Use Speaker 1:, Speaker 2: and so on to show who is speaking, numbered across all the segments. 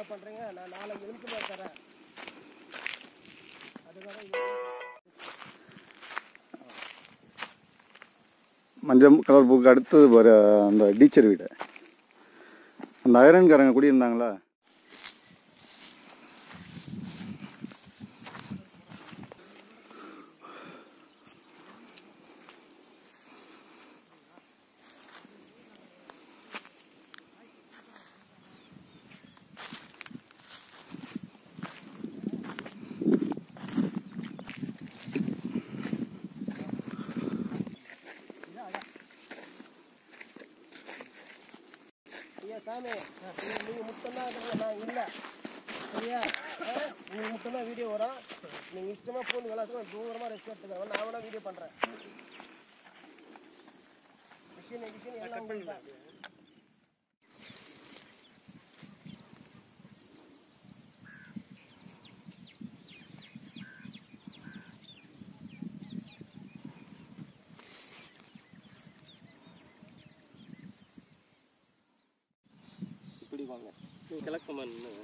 Speaker 1: என்ன பண்ணுறீங்க நான் நாலஞ்சு நிமிஷம் தரேன் அதுக்காக இது
Speaker 2: மஞ்சள் கலர் புக்கு அடுத்து வர அந்த டீச்சர் வீடு அந்த ஐரன்காரங்க குடியிருந்தாங்களா
Speaker 1: ஐயா சாமி நீங்கள் மட்டும்தான் இருக்கீங்க, நான் இல்லை சரியா நீங்கள் மட்டும்தான் வீடியோ வரும் நீங்கள் இஷ்டமாக பூந்து விளாசுக்கு தூரமாக ரெஸ்ட் எடுத்துக்கோங்க நான் வேணா வீடியோ பண்ணுறேன் மிஷின் மிஷின் எல்லாம் உங்களுக்கு தான். இப்படி வாங்க நீங்கள் கலெக்ட் பண்ணு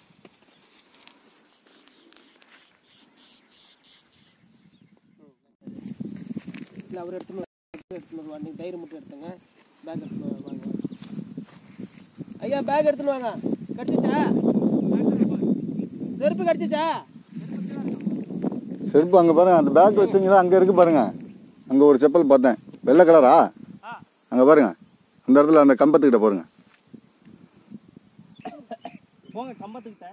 Speaker 1: இல்லை அவர் எடுத்துன்னு எடுத்துன்னு வருவா நீங்கள் டைரி மட்டும் எடுத்துங்க பேக் எடுத்துன்னு வாங்க ஐயா பேக் எடுத்துன்னு வாங்க கிடச்சிச்சா செருப்பு கிடச்சிச்சா
Speaker 2: செருப்பு அங்கே பாருங்க அந்த பேக் வச்சிங்களா அங்கே இருக்கு பாருங்க அங்கே ஒரு செப்பல் பார்த்தேன் வெள்ளை கலரா அங்கே பாருங்க அந்த இடத்துல அந்த கம்பத்துக்கிட்ட பாருங்க
Speaker 1: போங்க கம்பத்துக்கிட்ட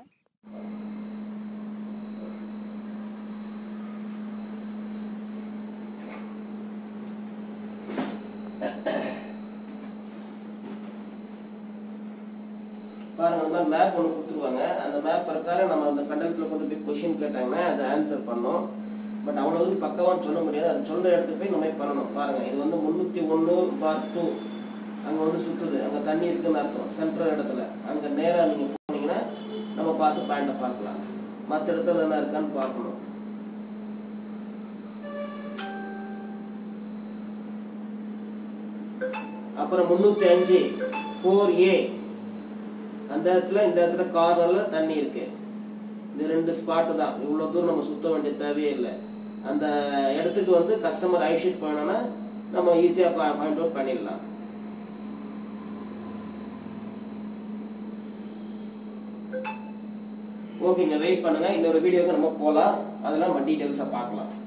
Speaker 1: பாருங்க அந்த மாதிரி மேப் ஒன்று கொடுத்துருவாங்க அந்த மேப் பிரகாரம் நம்ம அந்த கண்டக்டரில் கொண்டு போய் கொஷின் கேட்டாங்கன்னா அதை ஆன்சர் பண்ணோம் பட் அவ்வளோ வந்து பக்கவான்னு சொல்ல முடியாது அது சொல்கிற இடத்துக்கு போய் நம்ம போய் பண்ணணும் பாருங்க இது வந்து முந்நூற்றி ஒன்று பார் டூ அங்கே வந்து சுற்றுது அங்கே தண்ணி இருக்குன்னு அர்த்தம் சென்ட்ரல் இடத்துல அங்கே நேராக நீங்கள் போனீங்கன்னா நம்ம பார்த்து பாயிண்டை பார்க்கலாம் மற்ற இடத்துல என்ன இருக்கான்னு பார்க்கணும் அப்புறம் முந்நூற்றி அஞ்சு ஃபோர் ஏ அந்த இடத்துல இந்த இடத்துல கார்னர்ல தண்ணி இருக்கு இந்த ரெண்டு ஸ்பாட்டு தான் இவ்வளோ தூரம் நம்ம சுத்த வேண்டிய தேவையே இல்லை அந்த இடத்துக்கு வந்து கஸ்டமர் ஐஷீட் பண்ணோன்னா நம்ம ஈஸியாக பாயிண்ட் அவுட் பண்ணிடலாம் ஓகேங்க வெயிட் பண்ணுங்க இன்னொரு வீடியோக்கு நம்ம போகலாம் அதெல்லாம் நம்ம டீட்டெயில்ஸாக பார்க்கலாம்